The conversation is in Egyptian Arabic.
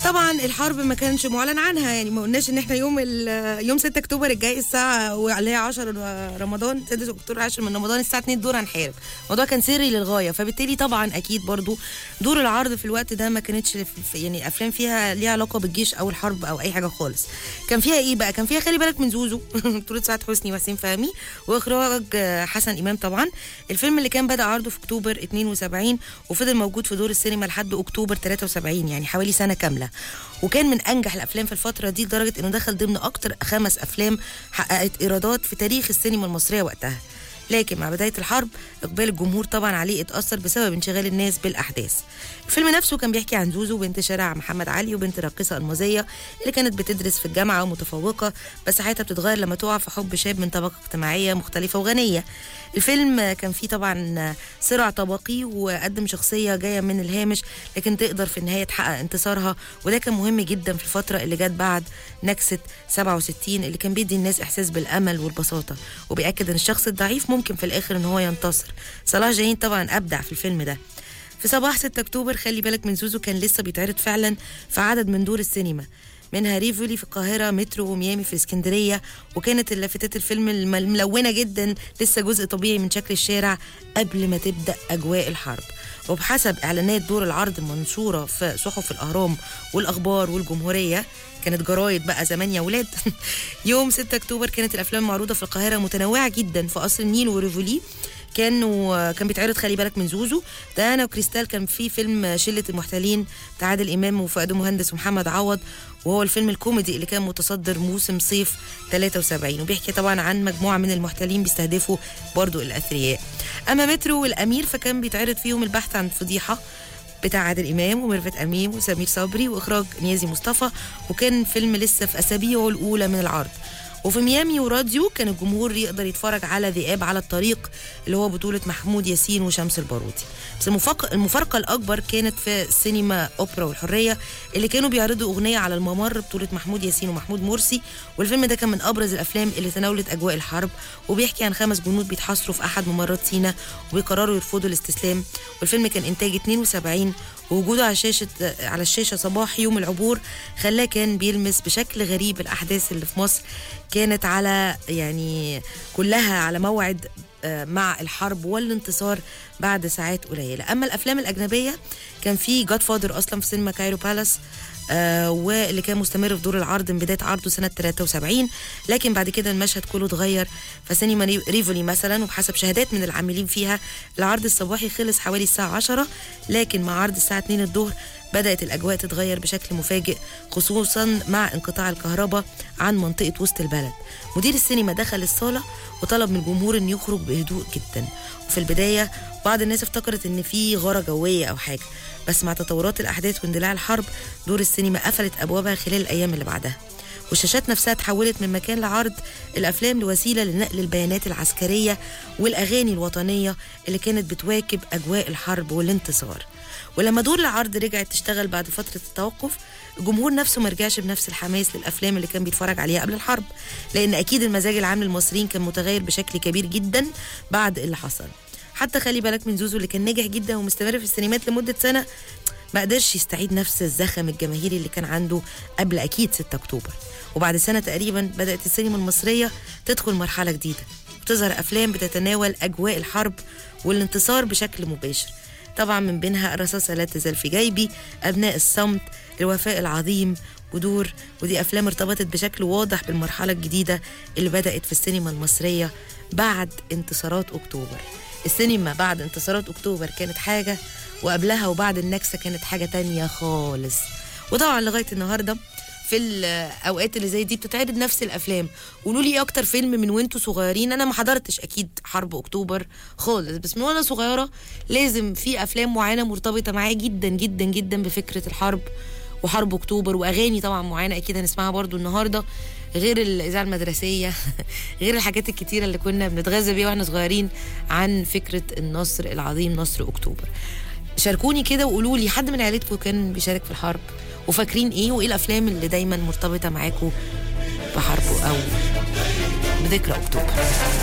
طبعا الحرب ما كانش معلن عنها يعني ما قلناش ان احنا يوم ال- يوم 6 اكتوبر الجاي الساعه اللي هي 10 رمضان 6 اكتوبر 10 من رمضان الساعه 2 الظهر هنحارب الموضوع كان سري للغايه فبالتالي طبعا اكيد برضو دور العرض في الوقت ده ما كانتش في في- يعني الافلام فيها ليها علاقه بالجيش او الحرب او اي حاجه خالص كان فيها ايه بقى كان فيها خلي بالك من زوزو بطوله سعاد حسني وحسين فهمي واخراج آه، حسن امام طبعا الفيلم اللي كان بدا عرضه في اكتوبر 72 وفضل موجود في دور السينما لحد اكتوبر 73 يعني حوالي سنه كامله وكان من انجح الافلام في الفتره دي لدرجه انه دخل ضمن اكتر خمس افلام حققت ايرادات في تاريخ السينما المصريه وقتها لكن مع بدايه الحرب اقبال الجمهور طبعا عليه اتاثر بسبب انشغال الناس بالاحداث الفيلم نفسه كان بيحكي عن زوزو بنت شارع محمد علي وبنت راقصه المازيه اللي كانت بتدرس في الجامعه ومتفوقه بس حياتها بتتغير لما تقع في حب شاب من طبقه اجتماعيه مختلفه وغنيه الفيلم كان فيه طبعا صراع طبقي وقدم شخصيه جايه من الهامش لكن تقدر في النهايه تحقق انتصارها وده كان مهم جدا في الفتره اللي جت بعد نكسه 67 اللي كان بيدي الناس احساس بالامل والبساطه وبياكد ان الشخص الضعيف ممكن في الاخر ان هو ينتصر صلاح جاهين طبعا ابدع في الفيلم ده في صباح 6 اكتوبر خلي بالك من زوزو كان لسه بيتعرض فعلا في عدد من دور السينما منها ريفولي في القاهرة مترو وميامي في اسكندرية وكانت لافتات الفيلم الم- الملونة جدا لسه جزء طبيعي من شكل الشارع قبل ما تبدأ أجواء الحرب وبحسب إعلانات دور العرض المنشورة في صحف الأهرام والأخبار والجمهورية كانت جرايد بقى زمان يا ولاد يوم 6 أكتوبر كانت الأفلام المعروضة في القاهرة متنوعة جدا في قصر النيل وريفولي كانوا كان بيتعرض خلي بالك من زوزو ده انا وكريستال كان في فيلم شله المحتلين بتاع عادل امام وفؤاد مهندس ومحمد عوض وهو الفيلم الكوميدي اللي كان متصدر موسم صيف 73 وبيحكي طبعا عن مجموعه من المحتلين بيستهدفوا برضو الاثرياء اما مترو والامير فكان بيتعرض فيهم البحث عن فضيحه بتاع عادل امام وميرفت امين وسمير صبري واخراج نيازي مصطفى وكان فيلم لسه في اسابيعه الاولى من العرض وفي ميامي وراديو كان الجمهور يقدر يتفرج على ذئاب على الطريق اللي هو بطولة محمود ياسين وشمس البارودي بس المفارقة, المفارقة الأكبر كانت في سينما أوبرا والحرية اللي كانوا بيعرضوا أغنية على الممر بطولة محمود ياسين ومحمود مرسي والفيلم ده كان من أبرز الأفلام اللي تناولت أجواء الحرب وبيحكي عن خمس جنود بيتحاصروا في أحد ممرات سينا وبيقرروا يرفضوا الاستسلام والفيلم كان إنتاج 72 ووجوده على شاشة على الشاشة صباح يوم العبور خلاه كان بيلمس بشكل غريب الأحداث اللي في مصر كانت على يعني كلها على موعد آه، مع الحرب والانتصار بعد ساعات قليلة أما الأفلام الأجنبية كان في جاد فادر أصلا في سينما كايرو بالاس آه واللي كان مستمر في دور العرض من بدايه عرضه سنه 73 لكن بعد كده المشهد كله اتغير فسينما ري- ريفولي مثلا وبحسب شهادات من العاملين فيها العرض الصباحي خلص حوالي الساعه 10 لكن مع عرض الساعه 2 الظهر بدات الاجواء تتغير بشكل مفاجئ خصوصا مع انقطاع الكهرباء عن منطقه وسط البلد مدير السينما دخل الصاله وطلب من الجمهور انه يخرج بهدوء جدا وفي البدايه بعض الناس افتكرت ان في غاره جويه او حاجه بس مع تطورات الاحداث واندلاع الحرب دور السينما قفلت ابوابها خلال الايام اللي بعدها والشاشات نفسها تحولت من مكان لعرض الافلام لوسيله لنقل البيانات العسكريه والاغاني الوطنيه اللي كانت بتواكب اجواء الحرب والانتصار ولما دور العرض رجعت تشتغل بعد فتره التوقف الجمهور نفسه ما رجعش بنفس الحماس للافلام اللي كان بيتفرج عليها قبل الحرب لان اكيد المزاج العام للمصريين كان متغير بشكل كبير جدا بعد اللي حصل حتى خلي بالك من زوزو اللي كان ناجح جدا ومستمر في السينمات لمده سنه ما قدرش يستعيد نفس الزخم الجماهيري اللي كان عنده قبل اكيد 6 اكتوبر وبعد سنه تقريبا بدات السينما المصريه تدخل مرحله جديده وتظهر افلام بتتناول اجواء الحرب والانتصار بشكل مباشر طبعا من بينها الرصاصه لا تزال في جيبي ابناء الصمت الوفاء العظيم ودور ودي افلام ارتبطت بشكل واضح بالمرحله الجديده اللي بدات في السينما المصريه بعد انتصارات اكتوبر السينما بعد انتصارات اكتوبر كانت حاجه وقبلها وبعد النكسه كانت حاجه تانية خالص وطبعا لغايه النهارده في الاوقات اللي زي دي بتتعرض نفس الافلام قولوا لي ايه اكتر فيلم من وانتوا صغيرين انا ما حضرتش اكيد حرب اكتوبر خالص بس من وانا صغيره لازم في افلام معينه مرتبطه معايا جدا جدا جدا بفكره الحرب وحرب اكتوبر واغاني طبعا معينه اكيد هنسمعها برضو النهارده غير الاذاعه المدرسيه غير الحاجات الكتيره اللي كنا بنتغذى بيها واحنا صغيرين عن فكره النصر العظيم نصر اكتوبر شاركوني كده وقولوا لي حد من عيلتكم كان بيشارك في الحرب وفاكرين ايه وايه الافلام اللي دايما مرتبطه معاكم بحرب او بذكرى اكتوبر